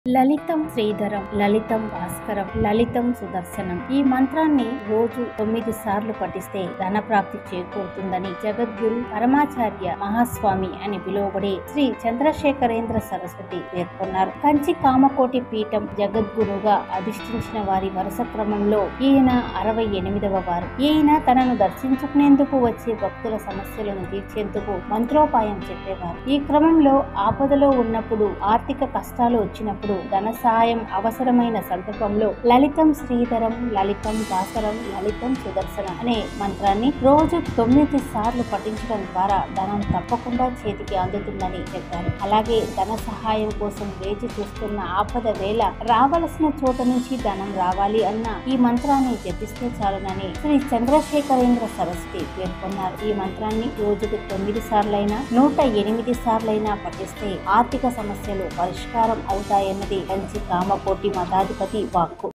లలితం శ్రీధరం లలితం భాస్కరం లలితం సుదర్శనం ఈ మంత్రాన్ని రోజు తొమ్మిది సార్లు పఠిస్తే ధన ప్రాప్తి చేకూరుతుందని జగద్గురు పరమాచార్య మహాస్వామి అని పిలువబడే శ్రీ చంద్రశేఖరేంద్ర సరస్వతి పేర్కొన్నారు కంచి కామకోటి పీఠం జగద్గురుగా అధిష్ఠించిన వారి వరుస క్రమంలో ఈయన అరవై ఎనిమిదవ వారు ఈయన తనను దర్శించుకునేందుకు వచ్చే భక్తుల సమస్యలను తీర్చేందుకు మంత్రోపాయం చెప్పేవారు ఈ క్రమంలో ఆపదలో ఉన్నప్పుడు ఆర్థిక కష్టాలు వచ్చినప్పుడు ధన సహాయం అవసరమైన సందర్భంలో లలితం శ్రీధరం లలితం దాసరం లలితం సుదర్శనం అనే మంత్రాన్ని రోజు తొమ్మిది సార్లు పఠించడం ద్వారా ధనం తప్పకుండా చేతికి అందుతుందని చెప్పారు అలాగే ధన సహాయం కోసం వేచి చూస్తున్న ఆపద వేళ రావలసిన చోట నుంచి ధనం రావాలి అన్న ఈ మంత్రాన్ని జపిస్తే చాలునని శ్రీ చంద్రశేఖరేంద్ర సరస్వతి పేర్కొన్నారు ఈ మంత్రాన్ని రోజుకు తొమ్మిది సార్లైనా నూట ఎనిమిది సార్లైనా పఠిస్తే ఆర్థిక సమస్యలు పరిష్కారం అవుతాయన్నది కంచి కామకోటి మతాధిపతి వాక్కు